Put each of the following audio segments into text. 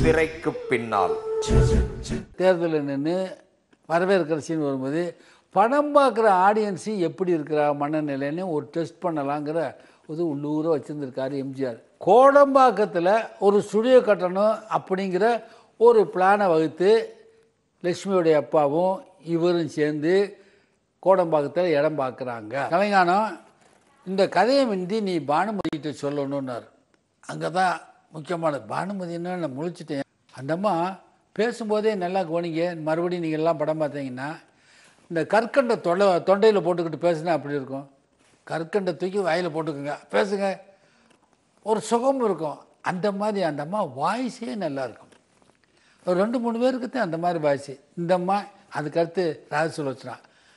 திரைக்கு பின்னால் தேர்தலில் நின்று வரவேற்கிற சீன் வரும்போது படம் பார்க்குற ஆடியன்ஸு எப்படி இருக்கிற மனநிலைன்னு ஒரு டெஸ்ட் பண்ணலாங்கிற ஒரு உள்ளூர வச்சுருந்துருக்காரு எம்ஜிஆர் கோடம்பாக்கத்தில் ஒரு ஸ்டுடியோ கட்டணும் அப்படிங்கிற ஒரு பிளானை வகுத்து லட்சுமியுடைய அப்பாவும் இவரும் சேர்ந்து கோடம்பாக்கத்தில் இடம் பார்க்குறாங்க கலைஞானம் இந்த கதையை மிந்தி நீ பானுமதிகிட்ட சொல்லணுன்னாரு அங்கே தான் முக்கியமானது பானுமதினா நான் முழிச்சிட்டேன் அந்த அம்மா பேசும்போதே நல்லா கவனிங்க மறுபடியும் நீங்கள் எல்லாம் படம் பார்த்தீங்கன்னா இந்த கற்கண்டை தொண்டை தொண்டையில் போட்டுக்கிட்டு பேசுனா அப்படி இருக்கும் கற்கண்டை தூக்கி வாயில் போட்டுக்குங்க பேசுங்க ஒரு சுகம் இருக்கும் அந்த மாதிரி அந்த அம்மா வாய்ஸே நல்லா இருக்கும் ஒரு ரெண்டு மூணு பேருக்கு தான் அந்த மாதிரி வாய்ஸ் இந்த அம்மா அதுக்கடுத்து ராஜசுலோச்சனா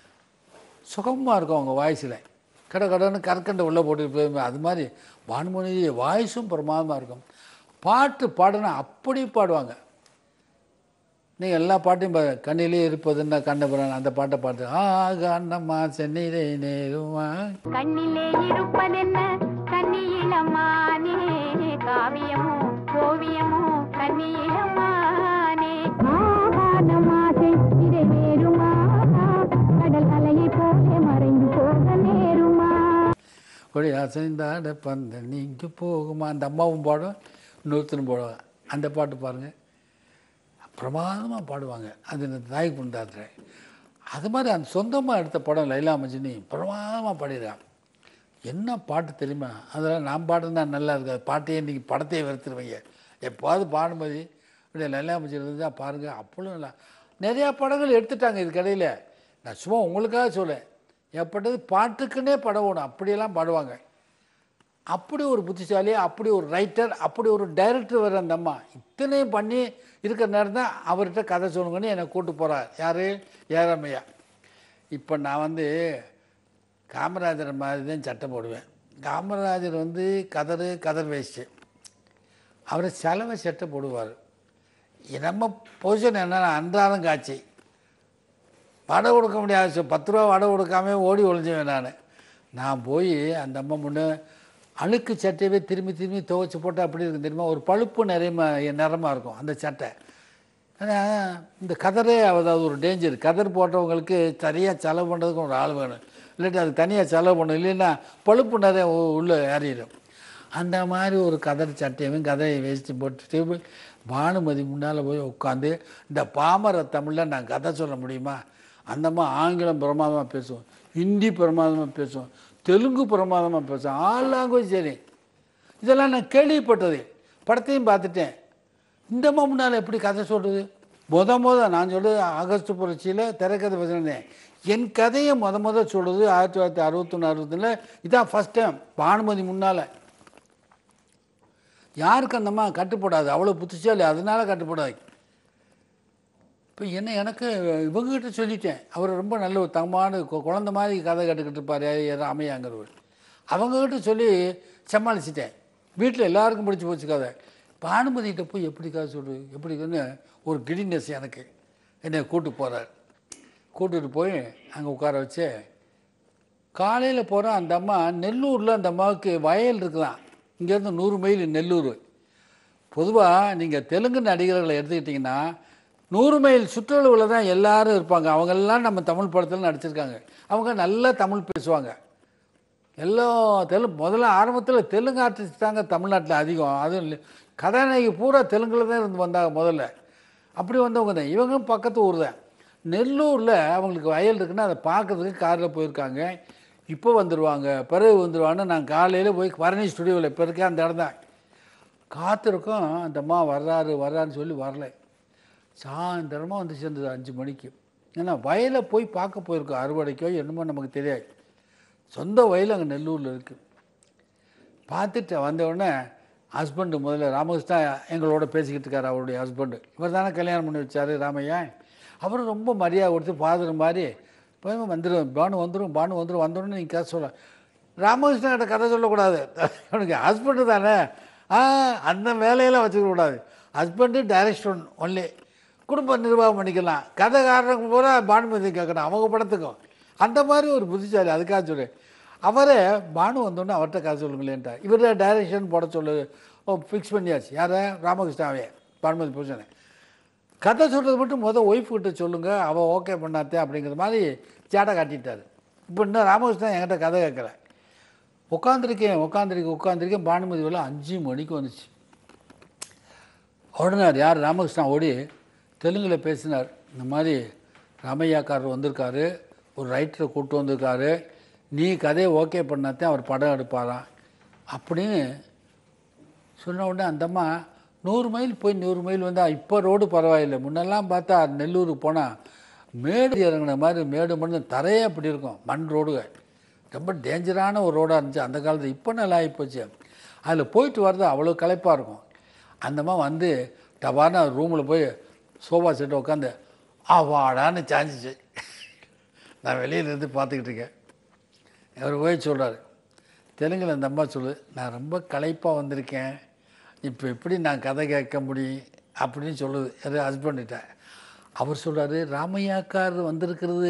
சுகமாக இருக்கும் அவங்க வாய்ஸில் கடை கடன்னு கற்கண்டை உள்ளே போட்டு போய் அது மாதிரி வான்மொழி வாய்ஸும் பிரமாதமாக இருக்கும் பாட்டு பாடுனா அப்படி பாடுவாங்க நீங்கள் எல்லா பாட்டையும் பா- கண்ணிலே இருப்பதுன்னா கண்ணபுரான் அந்த பாட்டை பாட்டு ஆ கண்ணம்மா சென்னையிலே நேருமா கண்ணிலே இருப்பதென்ன கன்னியிளமானே காவியமோ ஓவியமோ கன்னியிளமானே ஆகாதமாசை நிறைவேறுமா கடல் அலையை போலே மறைந்து போக நேருமா கொடி அசைந்தாட பந்த நீங்க போகுமா அந்த அம்மாவும் பாடும் இன்னொருத்தரும் பாடுவாங்க அந்த பாட்டு பாருங்கள் பிரமாதமாக பாடுவாங்க அது இந்த தாய் புண்டாத்துல அது மாதிரி அந்த சொந்தமாக எடுத்த படம் லைலா மஜினி பிரமாதமாக பாடிடுறான் என்ன பாட்டு தெரியுமா அதெல்லாம் நான் பாடுனா நல்லா இருக்காது பாட்டையே இன்றைக்கி படத்தையே வெறுத்துருவீங்க எப்போது பாடும்போது இப்படி லைலா மஜினி இருந்தால் பாருங்கள் அப்பளும் இல்லை நிறையா படங்கள் எடுத்துட்டாங்க இதுக்கடையில் நான் சும்மா உங்களுக்காக சொல்லேன் எப்பட்டது பாட்டுக்குன்னே படம் ஓடும் அப்படியெல்லாம் பாடுவாங்க அப்படி ஒரு புத்திசாலி அப்படி ஒரு ரைட்டர் அப்படி ஒரு டைரக்டர் வர அந்த அம்மா இத்தனையும் பண்ணி இருக்கிற நேரம் தான் அவர்கிட்ட கதை சொல்லுங்கன்னு என்னை கூட்டு போகிறார் யார் ஏராமையா இப்போ நான் வந்து காமராஜர் மாதிரி தான் சட்டை போடுவேன் காமராஜர் வந்து கதறு கதர் வேஸ்ட்டு அவர் செலவை சட்டை போடுவார் நம்ம பொசிஷன் என்னன்னா அன்றாடம் காட்சி வடை கொடுக்க முடியாது சார். பத்து ரூபா வடை கொடுக்காம ஓடி ஒளிஞ்சுவேன் நான் நான் போய் அந்த அம்மா முன்னே அழுக்கு சட்டையவே திரும்பி திரும்பி துவைச்சி போட்டு அப்படி இருக்கும் தெரியுமா ஒரு பழுப்பு நிறைய நிறமாக இருக்கும் அந்த சட்டை ஆனால் இந்த கதரே அதாவது ஒரு டேஞ்சர் கதர் போட்டவங்களுக்கு சரியாக செலவு பண்ணுறதுக்கு ஒரு ஆள் வேணும் இல்லாட்டி அது தனியாக செலவு பண்ணணும் இல்லைன்னா பழுப்பு நிறைய உ- உள்ள ஏறிடும் அந்த மாதிரி ஒரு கதர் சட்டையும் கதையை வேஸ்ட்டு போட்டுட்டு போய் பானுமதி முன்னால் போய் உட்காந்து இந்த பாமர தமிழில் நான் கதை சொல்ல முடியுமா அந்தம்மா ஆங்கிலம் பிரமாதமாக பேசுவோம் ஹிந்தி பிரமாதமாக பேசுவோம் தெலுங்கு பிரமாதமாக பேசுவோம் ஆல் லாங்குவேஜ் சரி இதெல்லாம் நான் கேள்விப்பட்டது படத்தையும் பார்த்துட்டேன் இந்த அம்மா முன்னால் எப்படி கதை சொல்கிறது முத முத நான் சொல்கிறது ஆகஸ்ட் புரட்சியில் திரைக்கதை பேசுனேன் என் கதையை முத முத சொல்கிறது ஆயிரத்தி தொள்ளாயிரத்தி அறுபத்தொன்று அறுபத்தில இதான் ஃபஸ்ட் டைம் பானுமதி முன்னால் யாருக்கு அந்த அம்மா கட்டுப்படாது அவ்வளோ புத்திசாலி அதனால கட்டுப்படாது இப்போ என்ன எனக்கு இவங்ககிட்ட சொல்லிட்டேன் அவர் ரொம்ப நல்ல ஒரு தங்கமான கு- குழந்த மாதிரி கதை கட்டுக்கிட்டு இருப்பார் ராமையாங்கிறவர் அவங்ககிட்ட சொல்லி சமாளிச்சிட்டேன் வீட்டில் எல்லாருக்கும் பிடிச்சி போச்சு கதை பானுமதிகிட்ட போய் எப்படி கதை சொல்றது எப்படின்னு ஒரு கிடினஸ் எனக்கு என்னை கூட்டு போகிறார் கூட்டிட்டு போய் அங்கே உட்கார வச்சு காலையில் போகிறோம் அந்த அம்மா நெல்லூரில் அந்த அம்மாவுக்கு வயல் இருக்குதான் இங்கேருந்து நூறு மைல் நெல்லூர் பொதுவாக நீங்கள் தெலுங்கு நடிகர்களை எடுத்துக்கிட்டிங்கன்னா நூறு மைல் சுற்றளவில் தான் எல்லாரும் இருப்பாங்க அவங்கெல்லாம் நம்ம தமிழ் படத்தில் நடிச்சிருக்காங்க அவங்க நல்லா தமிழ் பேசுவாங்க எல்லா தெலு முதல்ல ஆரம்பத்தில் தெலுங்கு ஆர்டிஸ்ட் தாங்க தமிழ்நாட்டில் அதிகம் அதுவும் இல்லை கதாநாயகி பூரா தெலுங்குல தான் இருந்து வந்தாங்க முதல்ல அப்படி வந்தவங்க தான் இவங்க பக்கத்து ஊர் தான் நெல்லூரில் அவங்களுக்கு வயல் இருக்குன்னா அதை பார்க்கறதுக்கு காரில் போயிருக்காங்க இப்போ வந்துடுவாங்க பிறகு வந்துடுவான்னு நான் காலையில் போய் பரணி ஸ்டுடியோவில் இப்போ இருக்கேன் அந்த இடம் தான் காத்திருக்கோம் அந்த அம்மா வர்றாரு வர்றாருன்னு சொல்லி வரல சாயந்தரமாக வந்து சேர்ந்தது அஞ்சு மணிக்கு ஏன்னா வயலை போய் பார்க்க போயிருக்கோம் அறுவடைக்கோ என்னமோ நமக்கு தெரியாது சொந்த வயல் அங்கே நெல்லூரில் இருக்குது பார்த்துட்டு வந்த உடனே ஹஸ்பண்டு முதல்ல ராமகிருஷ்ணா எங்களோட பேசிக்கிட்டு இருக்காரு அவருடைய ஹஸ்பண்டு இவர் தானே கல்யாணம் பண்ணி வச்சார் ராமையா அவரும் ரொம்ப மரியாதை கொடுத்து ஃபாதர் மாதிரி போய் வந்துடும் பானு வந்துடும் பானு வந்துடும் வந்தோடனே நீங்கள் கதை சொல்ல ராமகிருஷ்ணா கிட்ட கதை சொல்லக்கூடாது அவனுக்கு ஹஸ்பண்டு தானே ஆ அந்த வேலையெல்லாம் வச்சுக்க கூடாது ஹஸ்பண்டு டைரக்ஷன் ஒன்லி குடும்ப நிர்வாகம் பண்ணிக்கலாம் கதைக்காரங்க பூரா பானுமதி கேட்கணும் அவங்க படத்துக்கும் அந்த மாதிரி ஒரு புத்திசாலி அதுக்காக சொல்லு அவரே பானு வந்தோடனே அவர்கிட்ட கதை சொல்லுங்களேன்ட்டார் இவர் டைரக்ஷன் போட சொல்லு ஓ ஃபிக்ஸ் பண்ணியாச்சு யாரை ராமகிருஷ்ணாவே பானுமதி பூஷன் கதை சொல்கிறது மட்டும் முதல் ஒய்ஃப் கிட்ட சொல்லுங்கள் அவள் ஓகே பண்ணாத்தே அப்படிங்கிற மாதிரி சேட்டை காட்டிட்டார் இப்போ இன்னும் ராமகிருஷ்ணன் என்கிட்ட கதை கேட்கல உட்காந்துருக்கேன் உட்காந்துருக்கேன் உட்காந்துருக்கேன் பானுமதி வேலை அஞ்சு மணிக்கு வந்துச்சு ஓடினார் யார் ராமகிருஷ்ணா ஓடி தெலுங்கில் பேசினார் இந்த மாதிரி ராமையாக்காரர் வந்திருக்காரு ஒரு ரைட்டரை கூப்பிட்டு வந்திருக்காரு நீ கதையை ஓகே பண்ணாதான் அவர் படம் எடுப்பாராம் அப்படின்னு சொன்ன உடனே அந்த அம்மா நூறு மைல் போய் நூறு மைல் வந்தால் இப்போ ரோடு பரவாயில்லை முன்னெல்லாம் பார்த்தா நெல்லூருக்கு போனால் மேடு இறங்கின மாதிரி மேடு மண் தரையே அப்படி இருக்கும் மண் ரோடுக ரொம்ப டேஞ்சரான ஒரு ரோடாக இருந்துச்சு அந்த காலத்தில் இப்போ நல்லா ஆகிப்போச்சு அதில் போயிட்டு வர்றது அவ்வளோ களைப்பாக இருக்கும் அந்த அம்மா வந்து டபார்னு ரூமில் போய் சோஃபா செட்டு உட்காந்து ஆவாடான்னு சாஞ்சிச்சு நான் வெளியில இருந்து பார்த்துக்கிட்டு இருக்கேன் அவர் போய் சொல்கிறாரு தெலுங்கில் அந்த அம்மா சொல்லு நான் ரொம்ப களைப்பாக வந்திருக்கேன் இப்போ எப்படி நான் கதை கேட்க முடியும் அப்படின்னு சொல்லுது யார் ஹஸ்பண்ட்கிட்ட அவர் சொல்கிறாரு ராமையாக்கார் வந்திருக்கிறது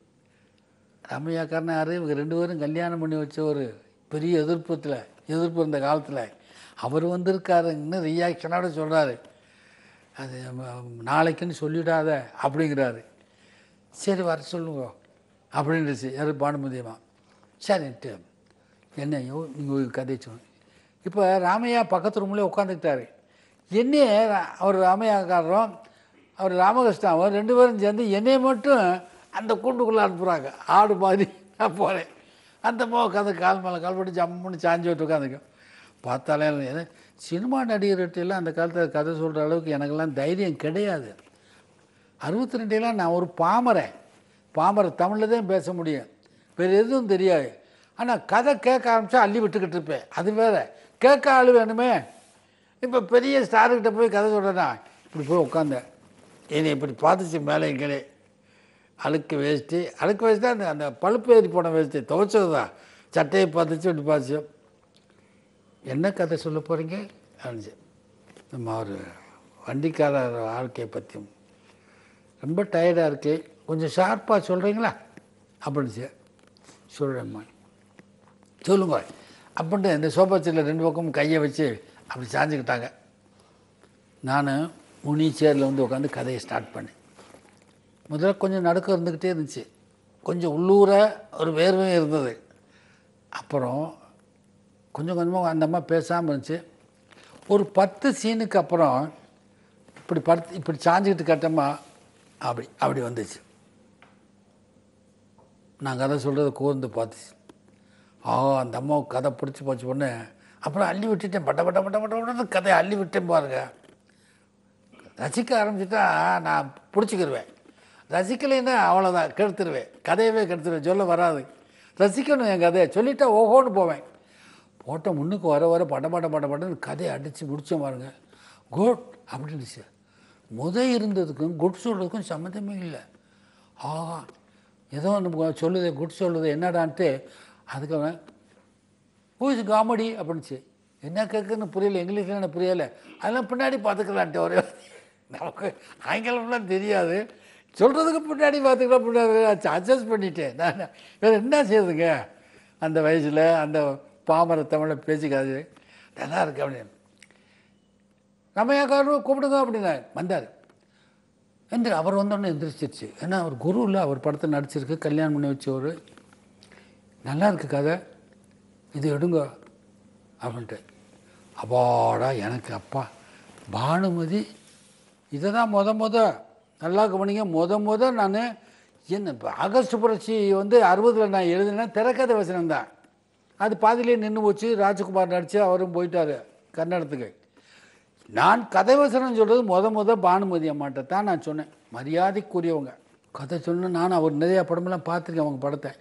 ராமையாக்காரன் யார் இவங்க ரெண்டு பேரும் கல்யாணம் பண்ணி வச்ச ஒரு பெரிய எதிர்ப்பத்தில் எதிர்ப்பு இருந்த காலத்தில் அவர் வந்திருக்காருன்னு ரியாக்ஷனோட சொல்கிறாரு அது ம- நாளைக்குன்னு சொல்லிடாத அப்படிங்கிறாரு சரி வர சொல்லுங்க அப்படின்னுச்சு யார் பானுமதியம்மா சரின்ட்டு என்னையோ நீங்கள் கதை சொல்லுங்க இப்போ ராமையா பக்கத்து ரூம்லேயே உட்காந்துக்கிட்டாரு என்னையே ரா- அவர் ராமையாக்காரரும் அவர் ராமகிருஷ்ணாவும் ரெண்டு பேரும் சேர்ந்து என்னைய மட்டும் அந்த கூண்டுக்குள்ளே அனுப்புகிறாங்க ஆடு மாதிரி நான் போகிறேன் அந்த மோ கதை கால் மேலே கால் போட்டு ஜம்முன்னு சாஞ்சி விட்டு உட்காந்துக்கும் பார்த்தாலே எனக்கு சினிமா நடிகர்கிட்டலாம் அந்த காலத்தில் கதை சொல்கிற அளவுக்கு எனக்கெல்லாம் தைரியம் கிடையாது அறுபத்தி ரெண்டுலாம் நான் ஒரு பாமரன் பாமர தமிழில் தான் பேச முடியும் வேறு எதுவும் தெரியாது ஆனால் கதை கேட்க ஆரம்பித்தா அள்ளி விட்டுக்கிட்டு இருப்பேன் அது வேற கேட்க ஆள் வேணுமே இப்போ பெரிய ஸ்டாருக்கிட்ட போய் கதை சொல்கிறேன்னா இப்படி போய் உட்காந்தேன் என்னை இப்படி பார்த்துச்சு மேலே எங்களே அழுக்கு வேஸ்ட்டு அழுக்கு வேஸ்ட்டு அந்த அந்த பழுப்பு ஏறி போன வேஸ்ட்டு துவைச்சது தான் சட்டையை பார்த்துச்சு இப்படி பார்த்துச்சு என்ன கதை சொல்ல போகிறீங்க அப்படிச்சு நம்ம ஒரு வண்டிக்காரர் வாழ்க்கையை பற்றியும் ரொம்ப டயர்டாக இருக்கு கொஞ்சம் ஷார்ப்பாக சொல்கிறீங்களா அப்படின்னுச்சு சொல்கிறேம்மா சொல்லுங்க அப்படின்ட்டு இந்த சோஃபா செட்டில் ரெண்டு பக்கமும் கையை வச்சு அப்படி சாஞ்சுக்கிட்டாங்க நான் முனி சேரில் வந்து உட்காந்து கதையை ஸ்டார்ட் பண்ணேன் முதல்ல கொஞ்சம் நடுக்கம் இருந்துக்கிட்டே இருந்துச்சு கொஞ்சம் உள்ளூர ஒரு வேர்வையும் இருந்தது அப்புறம் கொஞ்சம் கொஞ்சமாக அந்த அம்மா பேசாமல் இருந்துச்சு ஒரு பத்து சீனுக்கு அப்புறம் இப்படி படுத்து இப்படி சாஞ்சிக்கிட்டு கட்டமா அப்படி அப்படி வந்துச்சு நான் கதை சொல்கிறத கூர்ந்து பார்த்துச்சு ஆ அந்த அம்மாவுக்கு கதை பிடிச்சி போச்சு பொண்ணு அப்புறம் அள்ளி விட்டுட்டேன் பட்ட பட்ட பட்ட பட்ட பட்டன்னு கதையை அள்ளி விட்டேன் பாருங்க ரசிக்க ஆரம்பிச்சிட்டா நான் பிடிச்சிக்கிருவேன் ரசிக்கலைன்னா அவ்வளோதான் கெடுத்துருவேன் கதையவே கெடுத்துருவேன் சொல்ல வராது ரசிக்கணும் என் கதையை சொல்லிட்டா ஓஹோன்னு போவேன் போட்ட முன்னுக்கு வர வர பட பட பட படன்னு கதையை அடித்து முடிச்சேன் பாருங்க குட் அப்படின்னுச்சு முத இருந்ததுக்கும் குட் சொல்கிறதுக்கும் சம்மந்தமே இல்லை ஆஹா ஏதோ நம்ம சொல்லுது குட் சொல்லுது என்னடான்ட்டு அதுக்கு அவன் ஓ இது காமெடி அப்படின்னுச்சு என்ன கேட்குன்னு புரியல இங்கிலீஷில் எனக்கு புரியலை அதெல்லாம் பின்னாடி பார்த்துக்கலான்ட்டு ஒரே வார்த்தை. நமக்கு ஆங்கிலம்லாம் தெரியாது சொல்கிறதுக்கு பின்னாடி பார்த்துக்கலாம் பின்னாடி அட்ஜஸ்ட் பண்ணிட்டேன் நான் வேறு என்ன செய்யுதுங்க அந்த வயசில் அந்த பாமர தமிழை பேசிக்காது நல்லா இருக்கு அப்படின்னு ரமையாக்காரரும் கூப்பிடுங்க அப்படின்னா வந்தார் எந்திர அவர் வந்தோடனே எந்திரிச்சிருச்சு ஏன்னா அவர் குரு இல்லை அவர் படத்தை நடிச்சிருக்கு கல்யாணம் பண்ணி வச்சவர் நல்லா இருக்கு கதை இது எடுங்க அப்படின்ட்டு அப்பாடா எனக்கு அப்பா பானுமதி இதை தான் முத முத நல்லா கவனிங்க முத முத நான் என்ன இப்போ ஆகஸ்ட் புரட்சி வந்து அறுபதில் நான் எழுதினேன் திரைக்கதை வசனம் தான் அது பாதியிலே நின்று போச்சு ராஜ்குமார் நடித்து அவரும் போயிட்டார் கன்னடத்துக்கு நான் கதை வசனம் சொல்கிறது முத முத பானுமதி அம்மாட்ட தான் நான் சொன்னேன் மரியாதைக்குரியவங்க கதை சொன்ன நான் அவர் நிறையா படமெல்லாம் பார்த்துருக்கேன் அவங்க படத்தை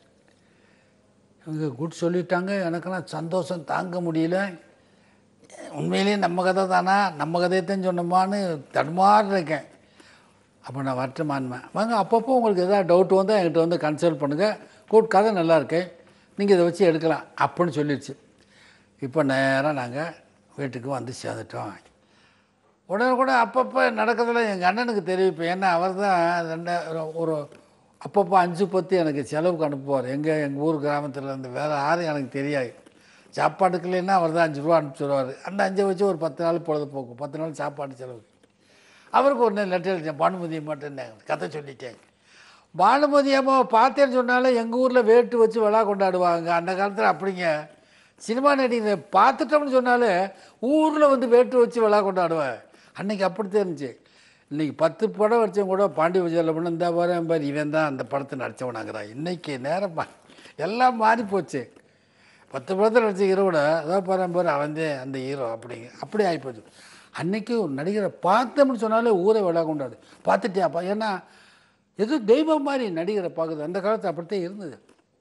இவங்க குட் சொல்லிட்டாங்க எனக்கெல்லாம் சந்தோஷம் தாங்க முடியல உண்மையிலேயே நம்ம கதை தானா நம்ம கதையத்தான் சொன்னோமான்னு தடுமாறு இருக்கேன் அப்போ நான் வரட்டுமான்வேன் வாங்க அப்பப்போ உங்களுக்கு எதாவது டவுட் வந்தால் என்கிட்ட வந்து கன்சல்ட் பண்ணுங்கள் கூட் கதை நல்லா இருக்கு நீங்கள் இதை வச்சு எடுக்கலாம் அப்படின்னு சொல்லிடுச்சு இப்போ நேராக நாங்கள் வீட்டுக்கு வந்து சேர்ந்துட்டோம் உடனே கூட அப்பப்போ நடக்கிறதுல எங்கள் அண்ணனுக்கு தெரிவிப்பேன் ஏன்னா அவர் தான் ரெண்டு ஒரு அப்பப்போ அஞ்சு பத்து எனக்கு செலவுக்கு அனுப்புவார் எங்கே எங்கள் ஊர் கிராமத்தில் இருந்து வேறு யாரும் எனக்கு தெரியாது சாப்பாட்டுக்கு இல்லைன்னா அவர் தான் அஞ்சு ரூபா அனுப்பிச்சுடுவார் அந்த அஞ்சை வச்சு ஒரு பத்து நாள் பொழுதுபோக்கும் பத்து நாள் சாப்பாடு செலவுக்கு அவருக்கு ஒரு லெட்டர் எழுதிட்டேன் பானுமதி அம்மாட்டேன் கதை சொல்லிட்டேன் பானுமதி அம்மாவை பார்த்தேன்னு சொன்னாலே எங்கள் ஊரில் வேட்டு வச்சு விழா கொண்டாடுவாங்க அந்த காலத்தில் அப்படிங்க சினிமா நடிகை பார்த்துட்டோம்னு சொன்னாலே ஊரில் வந்து வேட்டு வச்சு விழா கொண்டாடுவேன் அன்னைக்கு அப்படித்தான் இருந்துச்சு இன்னைக்கு பத்து படம் வச்சவங்க கூட பாண்டி விஜயில் பண்ண இந்த பாரு பாரு இவன் தான் அந்த படத்தை நடித்தவனாங்கிறான் இன்னைக்கு நேரம் பா- எல்லாம் மாறி போச்சு பத்து படத்தில் நடிச்ச ஹீரோட அதான் பாரு பாரு அவன் தான் அந்த ஹீரோ அப்படிங்க அப்படி ஆகிப்போச்சு அன்னைக்கு ஒரு நடிகரை பார்த்தோம்னு சொன்னாலே ஊரை விழா கொண்டாடு பார்த்துட்டியாப்பா ஏன்னா ஏதோ தெய்வம் மாதிரி நடிகரை பார்க்குது அந்த காலத்து அப்படித்தான் இருந்தது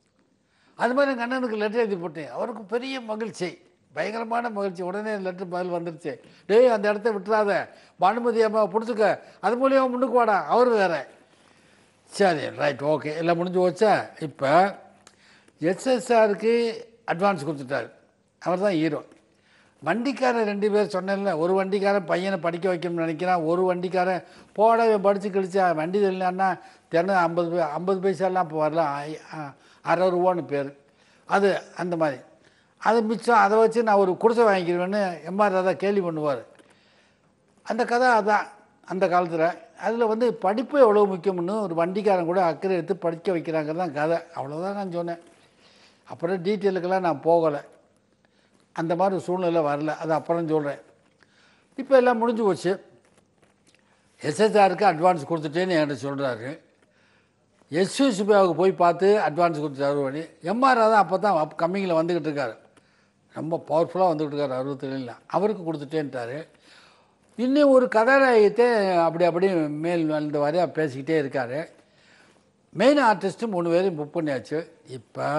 அது மாதிரி எங்கள் அண்ணனுக்கு லெட்டர் எழுதி போட்டேன் அவருக்கு பெரிய மகிழ்ச்சி பயங்கரமான மகிழ்ச்சி உடனே லெட்டர் பதில் வந்துருச்சு டேய் அந்த இடத்த விட்டுறாத பானுமதி அம்மா பிடிச்சிக்க அது மூலியமாக முன்னுக்கு வாடா அவர் வேற சரி ரைட் ஓகே எல்லாம் முடிஞ்சு போச்சா இப்போ எஸ்எஸ்ஆருக்கு அட்வான்ஸ் கொடுத்துட்டாரு அவர் தான் ஹீரோ வண்டிக்காரன் ரெண்டு பேர் சொன்னேன்ல ஒரு வண்டிக்காரன் பையனை படிக்க வைக்கணும்னு நினைக்கிறான் ஒரு வண்டிக்காரன் போட இவன் படித்து கழிச்சா வண்டி இல்லைன்னா தினம் ஐம்பது பை ஐம்பது பைசாலாம் இப்போ வரலாம் ஐ- அ- அறுபது ரூபான்னு பேர் அது அந்த மாதிரி அது மிச்சம் அதை வச்சு நான் ஒரு குடிசை வாங்கிக்கிறேன்னு எம்ஆர் ராதா கேள்வி பண்ணுவார் அந்த கதை அதான் அந்த காலத்தில் அதில் வந்து படிப்பு எவ்வளோ முக்கியம்னு ஒரு வண்டிக்காரன் கூட அக்கறை எடுத்து படிக்க வைக்கிறாங்கிறது தான் கதை அவ்வளோதான் நான் சொன்னேன் அப்புறம் டீட்டெயிலுக்கெல்லாம் நான் போகலை அந்த மாதிரி சூழ்நிலை வரல அது அப்புறம் சொல்கிறேன் இப்போ எல்லாம் முடிஞ்சு போச்சு எஸ்எஸ்ஆருக்கு அட்வான்ஸ் கொடுத்துட்டேன்னு என்கிட்ட சொல்கிறாரு எஸ்யூசிபியாவுக்கு போய் பார்த்து அட்வான்ஸ் கொடுத்துட்டாரு வழி எம்ஆர் தான் அப்போ தான் அப் கம்மிங்கில் வந்துக்கிட்டு இருக்காரு ரொம்ப பவர்ஃபுல்லாக வந்துக்கிட்டு இருக்காரு அறுபத்தேழில் அவருக்கு கொடுத்துட்டேன்ட்டாரு இன்னும் ஒரு கதாநாயகத்தை அப்படி அப்படி மேல் வந்த வரையா பேசிக்கிட்டே இருக்காரு மெயின் ஆர்டிஸ்ட்டு மூணு பேரையும் புக் பண்ணியாச்சு இப்போ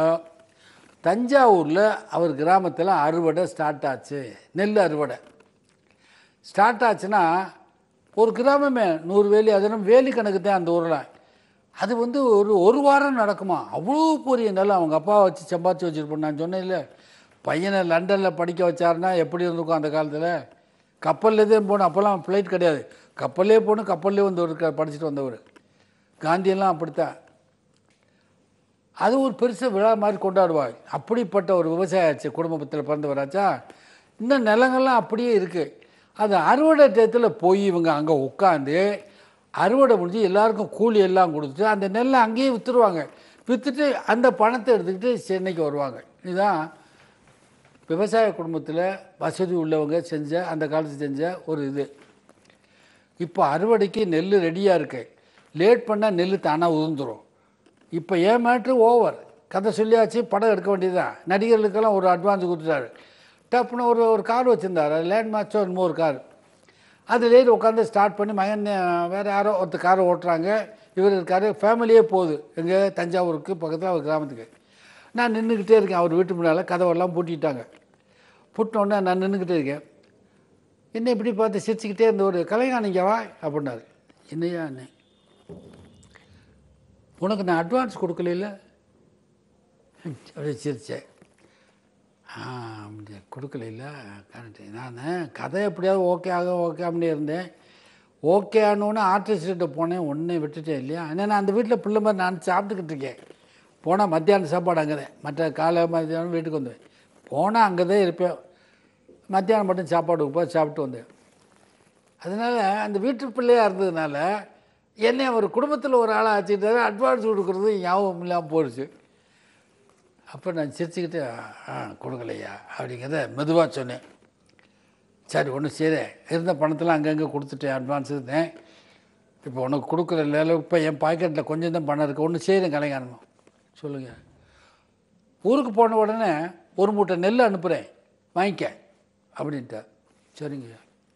தஞ்சாவூரில் அவர் கிராமத்தில் அறுவடை ஸ்டார்ட் ஆச்சு நெல் அறுவடை ஸ்டார்ட் ஆச்சுன்னா ஒரு கிராமமே நூறு வேலி அதெல்லாம் வேலி கணக்கு தான் அந்த ஊரில் அது வந்து ஒரு ஒரு வாரம் நடக்குமா அவ்வளோ பெரிய நெல் அவங்க அப்பா வச்சு சம்பாதிச்சு வச்சுருப்போம் நான் சொன்னேன் இல்லை பையனை லண்டனில் படிக்க வச்சாருன்னா எப்படி இருந்திருக்கும் அந்த காலத்தில் கப்பல்லேருந்தே போகணும் அப்போல்லாம் ஃப்ளைட் கிடையாது கப்பல்லே போகணும் கப்பல்லே வந்து ஒரு படிச்சுட்டு வந்தவர் காந்தியெல்லாம் அப்படித்தான் அது ஒரு பெருசு விழா மாதிரி கொண்டாடுவாங்க அப்படிப்பட்ட ஒரு விவசாயாச்சு குடும்பத்தில் பிறந்தவராச்சா இன்னும் நிலங்கள்லாம் அப்படியே இருக்குது அது அறுவடை டயத்தில் போய் இவங்க அங்கே உட்காந்து அறுவடை முடிஞ்சு எல்லாருக்கும் கூலி எல்லாம் கொடுத்துட்டு அந்த நெல்லை அங்கேயே விற்றுருவாங்க விற்றுட்டு அந்த பணத்தை எடுத்துக்கிட்டு சென்னைக்கு வருவாங்க இதுதான் விவசாய குடும்பத்தில் வசதி உள்ளவங்க செஞ்ச அந்த காலத்து செஞ்ச ஒரு இது இப்போ அறுவடைக்கு நெல் ரெடியாக இருக்கு லேட் பண்ணால் நெல் தானாக உதிர்ந்துடும் இப்போ ஏன் மேட்ரு ஓவர் கதை சொல்லியாச்சு படம் எடுக்க வேண்டியதுதான் நடிகர்களுக்கெல்லாம் ஒரு அட்வான்ஸ் கொடுத்துட்டாரு டப்புன்னு ஒரு ஒரு கார் வச்சுருந்தார் லேண்ட் மாச்சோ என்னமோ ஒரு கார் அது லேட் உட்காந்து ஸ்டார்ட் பண்ணி மகன் வேறு யாரோ ஒருத்தர் காரை ஓட்டுறாங்க இவர் இருக்காரு ஃபேமிலியே போகுது எங்கே தஞ்சாவூருக்கு பக்கத்தில் அவர் கிராமத்துக்கு நான் நின்றுக்கிட்டே இருக்கேன் அவர் வீட்டு முன்னால் கதவெல்லாம் பூட்டிட்டாங்க பூட்டின உடனே நான் நின்றுக்கிட்டே இருக்கேன் என்ன இப்படி பார்த்து சிரிச்சுக்கிட்டே இருந்த ஒரு கலைஞானிங்க வா அப்படின்னாரு என்னையா அண்ணே உனக்கு நான் அட்வான்ஸ் கொடுக்கல அப்படியே சிரிச்சேன் ஆ அப்படி கொடுக்கல கரெக்டு நான் கதை எப்படியாவது ஓகே ஆக ஓகே அப்படின்னு இருந்தேன் ஓகே ஆனோன்னு ஆர்டிஸ்ட்கிட்ட போனேன் ஒன்றே விட்டுட்டேன் இல்லையா ஏன்னா நான் அந்த வீட்டில் பிள்ளை மாதிரி நான் சாப்பிட்டுக்கிட்டு இருக்கேன் போனால் மத்தியானம் சாப்பாடு அங்கே தான் மற்ற காலை மத்தியானம் வீட்டுக்கு வந்தேன் போனால் அங்கே தான் இருப்பேன் மத்தியானம் மட்டும் சாப்பாடு போய் சாப்பிட்டு வந்தேன் அதனால் அந்த வீட்டு பிள்ளையாக இருந்ததுனால என்னை அவர் குடும்பத்தில் ஒரு ஆளாக ஆச்சுக்கிட்டாரு அட்வான்ஸ் கொடுக்குறது ஞாபகம் இல்லாமல் போயிடுச்சு அப்போ நான் சிரிச்சுக்கிட்டு ஆ கொடுக்கலையா அப்படிங்கிறத மெதுவாக சொன்னேன் சரி ஒன்றும் சரி இருந்த பணத்தெல்லாம் அங்கங்கே கொடுத்துட்டேன் அட்வான்ஸ் இருந்தேன் இப்போ உனக்கு கொடுக்குற இல்லை இப்போ என் பாக்கெட்டில் கொஞ்சம் தான் பணம் இருக்குது ஒன்று செய்கிறேன் கலைஞானமும் சொல்லுங்கள் ஊருக்கு போன உடனே ஒரு மூட்டை நெல் அனுப்புகிறேன் வாங்கிக்க அப்படின்ட்டா சரிங்க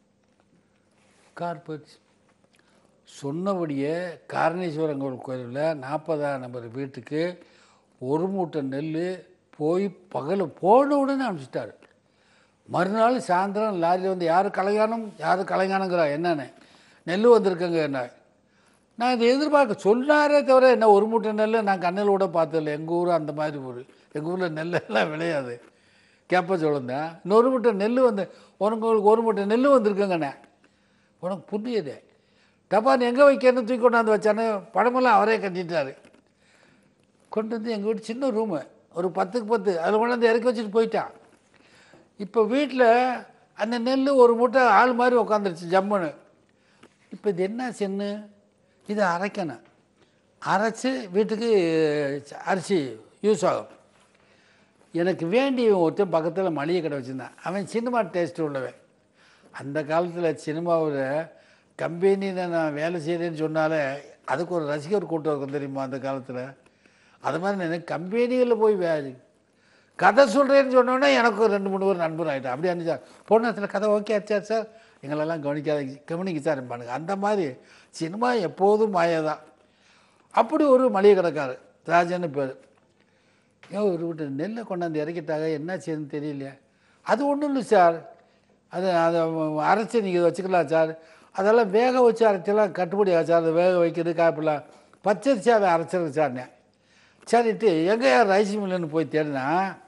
கார் போயிடுச்சு சொன்னபடியே காரணேஸ்வரங்கோள் கோயிலில் நாற்பதாம் நம்பர் வீட்டுக்கு ஒரு மூட்டை நெல் போய் பகல் போன உடனே அனுப்பிச்சிட்டாரு மறுநாள் சாயந்தரம் லாரியில் வந்து யார் கலைஞானம் யார் கலைஞானங்கிறா என்னன்னு நெல் வந்திருக்குங்க என்ன நான் இதை எதிர்பார்க்க சொன்னாரே தவிர என்ன ஒரு மூட்டை நெல் நான் கண்ணில் கூட பார்த்ததில்ல எங்கள் ஊர் அந்த மாதிரி ஊர் எங்கள் ஊரில் நெல்லெல்லாம் விளையாது கேப்ப சோளம் தான் இன்னொரு மூட்டை நெல் வந்து உனக்கு ஒரு மூட்டை நெல் வந்திருக்குங்கண்ணே உனக்கு புரியுது டப்பான் எங்கே வைக்கணும்னு தூக்கி கொண்டாந்து வச்சானே படமெல்லாம் அவரே கட்டிட்டாரு கொண்டு வந்து எங்கள் வீட்டு சின்ன ரூமு ஒரு பத்துக்கு பத்து அதில் கொண்டாந்து இறக்கி வச்சுட்டு போயிட்டான் இப்போ வீட்டில் அந்த நெல் ஒரு மூட்டை ஆள் மாதிரி உட்காந்துருச்சு ஜம்முன்னு இப்போ இது என்ன சென்னு இதை அரைக்கணும் அரைச்சி வீட்டுக்கு அரிசி யூஸ் ஆகும் எனக்கு வேண்டிய ஒருத்தன் பக்கத்தில் மளிகை கடை வச்சுருந்தான் அவன் சினிமா டேஸ்ட் உள்ளவன் அந்த காலத்தில் சினிமாவில் கம்பெனியில் நான் வேலை செய்கிறேன்னு சொன்னாலே அதுக்கு ஒரு ரசிகர் கூட்டம் இருக்கும் தெரியுமா அந்த காலத்தில் அது மாதிரி எனக்கு கம்பெனிகளில் போய் வே கதை சொல்கிறேன்னு சொன்னோன்னே எனக்கு ஒரு ரெண்டு மூணு பேர் நண்பர் ஆகிட்டேன் அப்படியே இருந்துச்சா போன நேரத்தில் கதை ஓகே ஆச்சா சார் எங்களெல்லாம் கவனிக்காத கவனிக்க சார் இருப்பானுங்க அந்த மாதிரி சினிமா எப்போதும் மாயா தான் அப்படி ஒரு மளிகை கடைக்காரர் ராஜன்னு பேர் ஏன் ஒரு வீட்டு நெல்லை கொண்டாந்து இறக்கிட்டாங்க என்ன செய்யுதுன்னு தெரியலையே அது ஒன்றும் இல்லை சார் அது அதை அரைச்சி நீங்கள் வச்சுக்கலாம் சார் அதெல்லாம் வேக வச்சு அரைச்செல்லாம் கட்டுப்படி ஆகும் சார் அதை வேக வைக்கிறது காப்பிடலாம் பச்சரிசியாவை அரைச்சிருக்கு சார்னே சரிட்டு எங்கே ரைஸ் மில்லுன்னு போய் தேடினா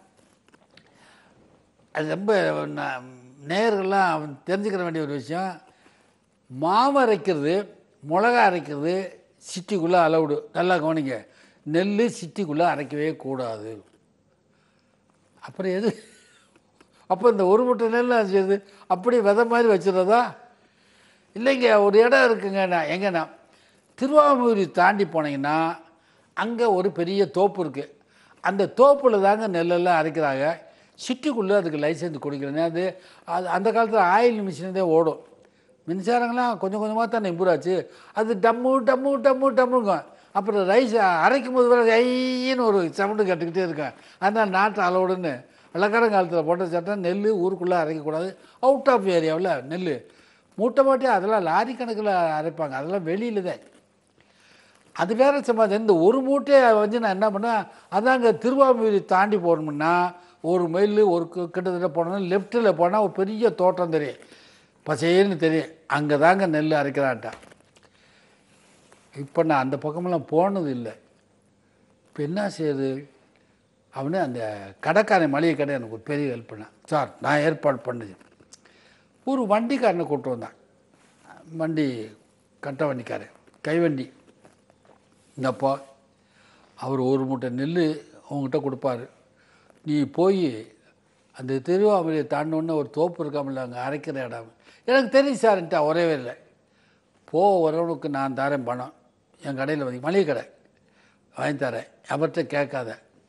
அது ரொம்ப ந- நேயர்கள்லாம் அவன் தெரிஞ்சுக்கிற வேண்டிய ஒரு விஷயம் மாவு அரைக்கிறது மிளகா அரைக்கிறது சிட்டிக்குள்ளே அலவுடு நல்லா கவனிங்க நெல் சிட்டிக்குள்ளே அரைக்கவே கூடாது அப்புறம் எது அப்போ இந்த ஒரு மூட்டை நெல் என்ன செய்யுது அப்படி விதை மாதிரி வச்சுருதா இல்லைங்க ஒரு இடம் இருக்குங்க நான் எங்கன்னா திருவாமூரி தாண்டி போனீங்கன்னா அங்கே ஒரு பெரிய தோப்பு இருக்குது அந்த தோப்பில் தாங்க நெல்லெல்லாம் அரைக்கிறாங்க சிட்டிக்குள்ளே அதுக்கு லைசன்ஸ் கொடுக்குறேன் அது அது அந்த காலத்தில் ஆயில் மிஷின் தான் ஓடும் மின்சாரங்களாம் கொஞ்சம் கொஞ்சமாக தான் இம்ப்ரூவ் ஆச்சு அது டம்மு டம்மு டம்மு டம்முங்க அப்புறம் ரைஸ் அரைக்கும் போது வேறு ஐயின்னு ஒரு சவுண்டு கட்டுக்கிட்டே இருக்கேன் அதனால் நாட்டு அளவுடுன்னு வெள்ளக்காரன் காலத்தில் போட்ட சட்டம் நெல் ஊருக்குள்ளே அரைக்கக்கூடாது அவுட் ஆஃப் ஏரியாவில் நெல் மூட்டை மூட்டை அதெல்லாம் லாரி கணக்கில் அரைப்பாங்க அதெல்லாம் வெளியில் தான் அது வேற சமாதி இந்த ஒரு மூட்டையை வந்து நான் என்ன பண்ணேன் அதாங்க திருவாமூரி தாண்டி போகணும்னா ஒரு மைல் ஒரு கி- கிட்டத்தட்ட போனோம்னா லெஃப்ட்டில் போனால் ஒரு பெரிய தோட்டம் தெரியும் பசேன்னு தெரியும் அங்கே தாங்க நெல் அரைக்கிறான்ட்டான் இப்போ நான் அந்த பக்கமெல்லாம் போனது இல்லை இப்போ என்ன செய்யுது அவனே அந்த கடைக்காரன் மளிகை கடை எனக்கு ஒரு பெரிய ஹெல்ப் பண்ணான் சார் நான் ஏற்பாடு பண்ணது ஒரு வண்டிக்காரனை கூப்பிட்டு வந்தான் வண்டி கட்ட வண்டிக்காரன் கைவண்டி இந்தப்பா அவர் ஒரு மூட்டை நெல் உங்ககிட்ட கொடுப்பாரு நீ போய் அந்த திருவாமலையை தாண்டினோடனே ஒரு தோப்பு இருக்காமல அங்கே அரைக்கிற இடம் எனக்கு தெரியும் சார்ன்ட்டா ஒரே இல்லை போ வரவனுக்கு நான் தரேன் பணம் என் கடையில் வந்து மளிகை கடை வாங்கி தரேன் அவர்கிட்ட கேட்காத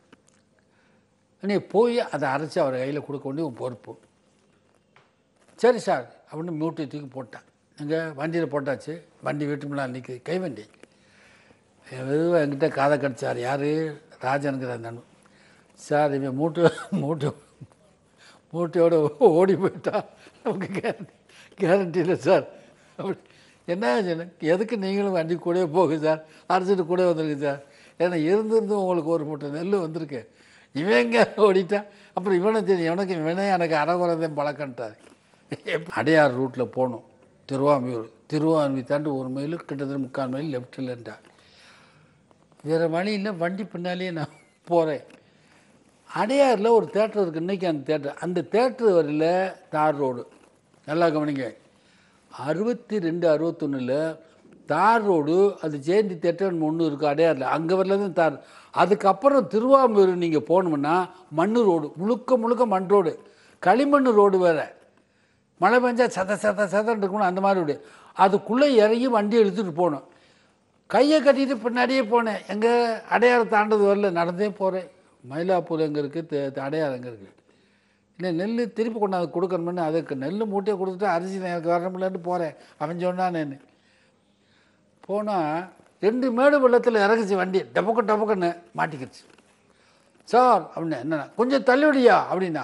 நீ போய் அதை அரைச்சி அவர் கையில் கொடுக்க வேண்டிய உன் பொறுப்பு சரி சார் அப்படின்னு மூட்டை தூக்கி போட்டான் எங்கே வண்டியில் போட்டாச்சு வண்டி வீட்டு முன்னாடி நிற்குது கைவண்டி எதுவும் என்கிட்ட காதை கடிச்சார் யார் ராஜனுங்கிற நண்பன் சார் இவன் மூட்டை மூட்டை மூட்டையோட ஓடி போயிட்டா நமக்கு கேரண்டி கேரண்டி இல்லை சார் அப்படி என்ன ஆச்சுன்னு, எதுக்கு நீங்களும் வண்டி கூடவே போகுது சார் அரைச்சிட்டு கூட வந்திருக்கு சார் ஏன்னா இருந்திருந்தும் உங்களுக்கு ஒரு மூட்டை நெல் வந்திருக்கு இவன் எங்கே ஓடிட்டான் அப்புறம் இவனும் தெரியும் இவனுக்கு இவனே எனக்கு அறகுறதையும் பழக்கன்ட்டார் அடையார் ரூட்டில் போகணும் திருவாமியூர் திருவாமியூர் தாண்டி ஒரு மைல் கிட்டத்தட்ட முக்கால் மைல் லெஃப்டில்ன்ட்டான் வேறு வழி இல்லை வண்டி பின்னாலேயே நான் போகிறேன் அடையாரில் ஒரு தேட்டர் இருக்குது இன்றைக்கி அந்த தேட்டர் அந்த தேட்டர் வரையில் தார் ரோடு நல்லா கவனிங்க அறுபத்தி ரெண்டு அறுபத்தொன்னில் தார் ரோடு அது ஜெயந்தி தேட்டர்னு ஒன்று இருக்குது அடையாரில் அங்கே வரல தான் தார் அதுக்கப்புறம் திருவாமூர் நீங்கள் போகணுமுன்னா மண் ரோடு முழுக்க முழுக்க மண் ரோடு களிமண் ரோடு வேறு மழை பெஞ்சா சத சத சதன்னு இருக்கணும் அந்த மாதிரி ரோடு அதுக்குள்ளே இறங்கி வண்டி எடுத்துகிட்டு போகணும் கையை கட்டிட்டு பின்னாடியே போனேன் எங்கே அடையாறு தாண்டது வரல நடந்தே போகிறேன் மயிலாப்பூர் எங்கே இருக்குது அடையாறு எங்கே இருக்குது இல்லை நெல் திருப்பி கொண்டாந்து கொடுக்கணும்னு அதுக்கு நெல் மூட்டையை கொடுத்துட்டு அரிசி எனக்கு வரணும்லன்னு போகிறேன் அவன் சொன்னான் நான் போனால் ரெண்டு மேடு வெள்ளத்தில் இறங்குச்சு வண்டி டபக்கு டபக்குன்னு மாட்டிக்கிச்சு சார் அப்படின்னு என்னண்ணா கொஞ்சம் தள்ளி விடியா அப்படின்னா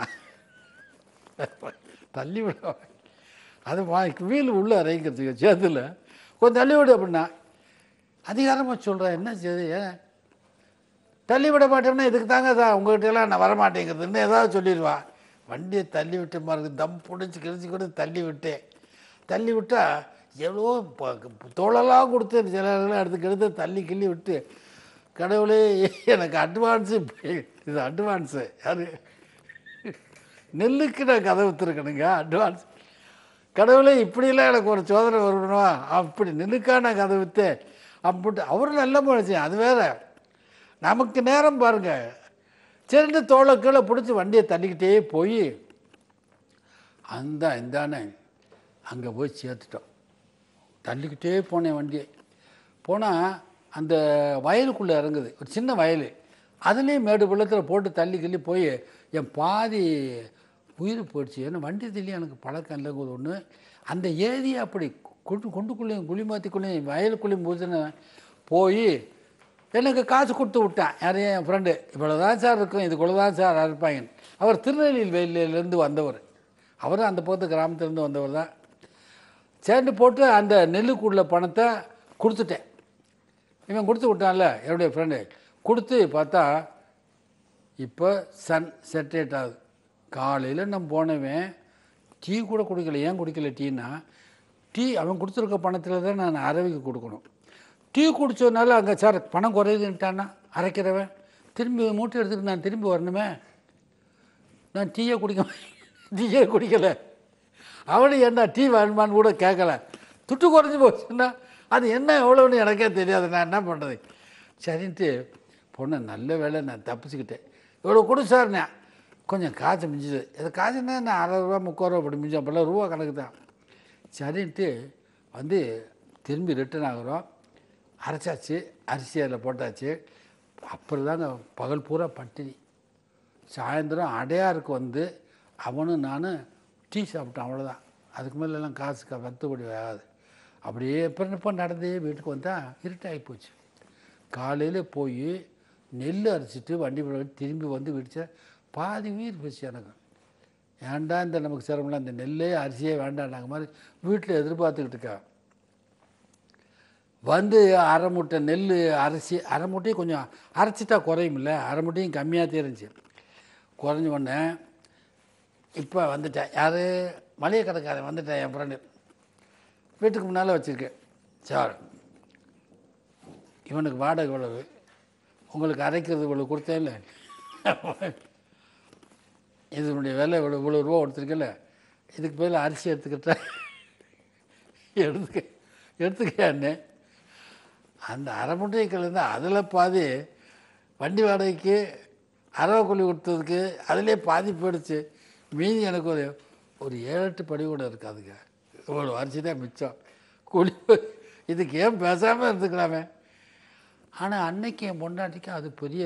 தள்ளி விட அது வீல் உள்ளே இறங்கிக்கிறதுக்கு சேத்துல கொஞ்சம் தள்ளி விடு அப்படின்னா அதிகாரமாக சொல்கிறேன் என்ன செய்யுது ஏன் தள்ளி விட மாட்டேன்னா இதுக்கு தாங்க சார் உங்கள்கிட்ட எல்லாம் நான் வரமாட்டேங்கிறதுன்னு ஏதாவது சொல்லிடுவா வண்டியை தள்ளி விட்டு பாருங்க தம் பிடிச்சி கிழிச்சு கூட தள்ளி விட்டேன் தள்ளி விட்டால் எவ்வளோ ப- தோளெல்லாம் கொடுத்து சிலர்லாம் எடுத்து எடுத்து தள்ளி கிள்ளி விட்டு கடவுளே எனக்கு அட்வான்ஸு இது அட்வான்ஸு யாரு நெல்லுக்கு நான் கதை விற்றுருக்கணுங்க அட்வான்ஸ் கடவுளே இப்படிலாம் எனக்கு ஒரு சோதனை வரணுமா அப்படி நெல்லுக்கா நான் கதை விற்றேன் அப்படின்ட்டு அவரும் நல்ல மனுஷன் அது வேற நமக்கு நேரம் பாருங்க சரிண்டு தோலை கீழே பிடிச்சி வண்டியை தள்ளிக்கிட்டே போய் அந்த இந்தானே அங்கே போய் சேர்த்துட்டோம் தள்ளிக்கிட்டே போனேன் வண்டியை போனால் அந்த வயலுக்குள்ளே இறங்குது ஒரு சின்ன வயல் அதுலேயும் மேடு பள்ளத்தில் போட்டு தள்ளி கிள்ளி போய் என் பாதி உயிர் போயிடுச்சு ஏன்னா வண்டி தள்ளி எனக்கு பழக்கம் இல்லைங்கிறது ஒன்று அந்த ஏரியா அப்படி கொண்டு கொண்டுக்குள்ளேயும் குளிமாத்திக்குள்ளேயும் வயலுக்குள்ளேயும் போச்சுன்னு போய் எனக்கு காசு கொடுத்து விட்டேன் யாரையும் என் ஃப்ரெண்டு இவ்வளோ தான் சார் இருக்கும் இதுக்குள்ள தான் சார் இருப்பாங்க அவர் திருநெல்வேலியிலேருந்து வந்தவர் அவரும் அந்த பக்கத்து கிராமத்துலேருந்து வந்தவர் தான் சேர்ந்து போட்டு அந்த நெல்லுக்குள்ள பணத்தை கொடுத்துட்டேன் இவன் கொடுத்து விட்டான்ல என்னுடைய ஃப்ரெண்டு கொடுத்து பார்த்தா இப்போ சன் செட்டேட் ஆகுது காலையில் நம்ம போனவன் டீ கூட குடிக்கல ஏன் குடிக்கல டீனா டீ அவன் கொடுத்துருக்க பணத்தில் தான் நான் அரவிக்கு கொடுக்கணும் டீ குடிச்சதுனால அங்கே சார் பணம் குறையுதுன்ட்டானா அரைக்கிறவன் திரும்பி மூட்டை எடுத்துட்டு நான் திரும்பி வரணுமே நான் டீயே குடிக்க டீயே குடிக்கலை அவனு என்ன டீ வேணுமான்னு கூட கேட்கல துட்டு குறைஞ்சி போச்சுன்னா அது என்ன எவ்வளோன்னு எனக்கே தெரியாது நான் என்ன பண்ணுறது சரின்ட்டு பொண்ணு நல்ல வேலை நான் தப்பிச்சுக்கிட்டேன் இவ்வளோ கொடு சார் நான் கொஞ்சம் காசு மிஞ்சுது இது காசுன்னா நான் அரை ரூபா முக்கால் ரூபா அப்படி மிஞ்சும் அப்போல்லாம் ரூபா கணக்கு தான் சரின்ட்டு வந்து திரும்பி ரிட்டர்ன் ஆகுறோம் அரைச்சாச்சு அரிசி அதில் போட்டாச்சு அப்புறம் தாங்க பகல் பூரா பட்டினி சாயந்தரம் அடையாருக்கு வந்து அவனும் நானும் டீ சாப்பிட்டோம் அவ்வளோதான் அதுக்கு மேலெல்லாம் காசு க- கத்துப்படி ஆகாது அப்படியே இப்போ இப்போ நடந்தே வீட்டுக்கு வந்தால் இருட்டாகி போச்சு காலையில் போய் நெல் அரைச்சிட்டு வண்டி போய் திரும்பி வந்து விடிச்சா பாதி உயிர் போச்சு எனக்கு ஏன்டா இந்த நமக்கு சிரமம்லாம் இந்த நெல்லே அரிசியே வேண்டாண்டாங்க மாதிரி வீட்டில் எதிர்பார்த்துக்கிட்டு இருக்கா வந்து அரை மூட்டை நெல் அரைச்சி அரை மூட்டையும் கொஞ்சம் அரைச்சிட்டா குறையுமில்ல அரை மூட்டையும் கம்மியாக தெரிஞ்சு குறைஞ்ச உடனே இப்போ வந்துட்டேன் யார் மளிகை கடைக்காரன் வந்துட்டேன் என் ஃப்ரெண்டு வீட்டுக்கு முன்னால் வச்சுருக்கேன் சார் இவனுக்கு வாடகை இவ்வளவு உங்களுக்கு அரைக்கிறது இவ்வளோ கொடுத்தேன் இல்லை இதனுடைய விலை இவ்வளோ இவ்வளோ ரூபா கொடுத்துருக்கல இதுக்கு பதில் அரிசி எடுத்துக்கிட்டா எடுத்துக்க எடுத்துக்க அண்ணே அந்த அரை மூட்டை கலந்து அதில் பாதி வண்டி வாடகைக்கு அரவை கூலி கொடுத்ததுக்கு அதிலே பாதி போயிடுச்சு மீதி எனக்கு ஒரு ஒரு ஏழு எட்டு படி கூட இருக்காதுங்க இவ்வளோ அரிசி தான் மிச்சம் கூலி இதுக்கு ஏன் பேசாமல் இருந்துக்கலாமே ஆனால் அன்னைக்கு என் பொண்டாட்டிக்கு அது பெரிய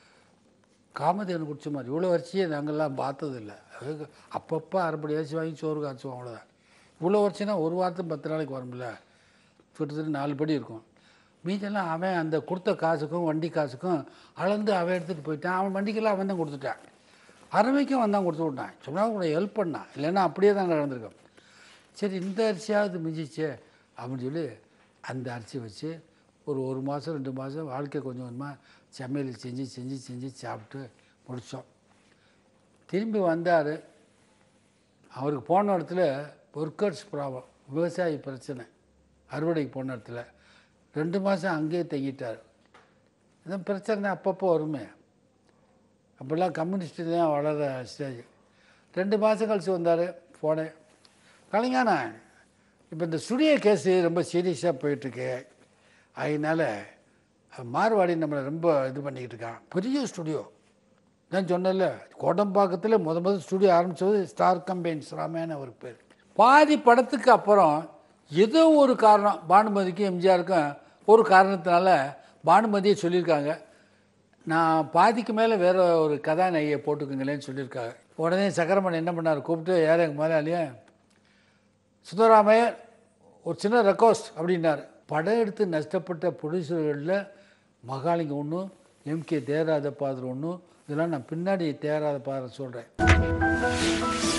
காமதேனு குடிச்ச மாதிரி இவ்வளோ அரிசியை நாங்கள்லாம் பார்த்ததில்ல அது அப்பப்போ அரைப்படி அரிசி வாங்கி சோறு காய்ச்சுவோம் அவ்வளோதான் இவ்வளோ அரிசினா ஒரு வாரத்துக்கு பத்து நாளைக்கு வரும்ல கிட்டத்தட்ட நாலு படி இருக்கும் மீதெல்லாம் அவன் அந்த கொடுத்த காசுக்கும் வண்டி காசுக்கும் அளந்து அவன் எடுத்துகிட்டு போயிட்டான் அவன் வண்டிக்கெல்லாம் அவன் தான் கொடுத்துட்டான் அரைவைக்கும் அவன் தான் கொடுத்து விட்டான் சொன்னா கூட ஹெல்ப் பண்ணான் இல்லைன்னா அப்படியே தான் நடந்திருக்கும் சரி இந்த அரிசியாவது மிஞ்சிச்சே அப்படின்னு சொல்லி அந்த அரிசி வச்சு ஒரு ஒரு மாதம் ரெண்டு மாதம் வாழ்க்கை கொஞ்சம் கொஞ்சமாக சமையல் செஞ்சு செஞ்சு செஞ்சு சாப்பிட்டு முடித்தோம் திரும்பி வந்தார் அவருக்கு போன இடத்துல ஒர்க்கர்ஸ் ப்ராப்ளம் விவசாயி பிரச்சனை அறுவடைக்கு போன இடத்துல ரெண்டு மாதம் அங்கேயே தங்கிட்டார் இந்த பிரச்சனை அப்பப்போ வருமே அப்போல்லாம் கம்யூனிஸ்ட் தான் வளர ஸ்டேஜ் ரெண்டு மாதம் கழிச்சு வந்தார் போனேன் கலைஞானா இப்போ இந்த ஸ்டுடியோ கேஸு ரொம்ப சீரியஸாக போயிட்டுருக்கு அதனால் மார்வாடி நம்மளை ரொம்ப இது பண்ணிக்கிட்டு இருக்கான் பெரிய ஸ்டுடியோ நான் சொன்னேன்ல கோடம்பாக்கத்தில் முத முதல் ஸ்டுடியோ ஆரம்பித்தது ஸ்டார் கம்பெனிஸ் ராமேன்னு அவர் பேர் பாதி படத்துக்கு அப்புறம் ஏதோ ஒரு காரணம் பானுமதிக்கும் எம்ஜிஆருக்கும் ஒரு காரணத்தினால பானுமதியை சொல்லியிருக்காங்க நான் பாதிக்கு மேலே வேற ஒரு கதாநாயகியை போட்டுக்குங்களேன்னு சொல்லியிருக்காங்க உடனே சக்கரமணி என்ன பண்ணார் கூப்பிட்டு யார் எங்கள் முதலாளியே சுந்தராமையர் ஒரு சின்ன ரெக்வஸ்ட் அப்படின்னார் படம் எடுத்து நஷ்டப்பட்ட ப்ரொடியூசர்களில் மகாலிங்க ஒன்று எம்கே தேராத பாதர் ஒன்று இதெல்லாம் நான் பின்னாடி தேராத பாதர் சொல்கிறேன்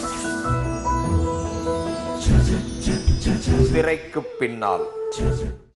திரைக்கு பின்னால்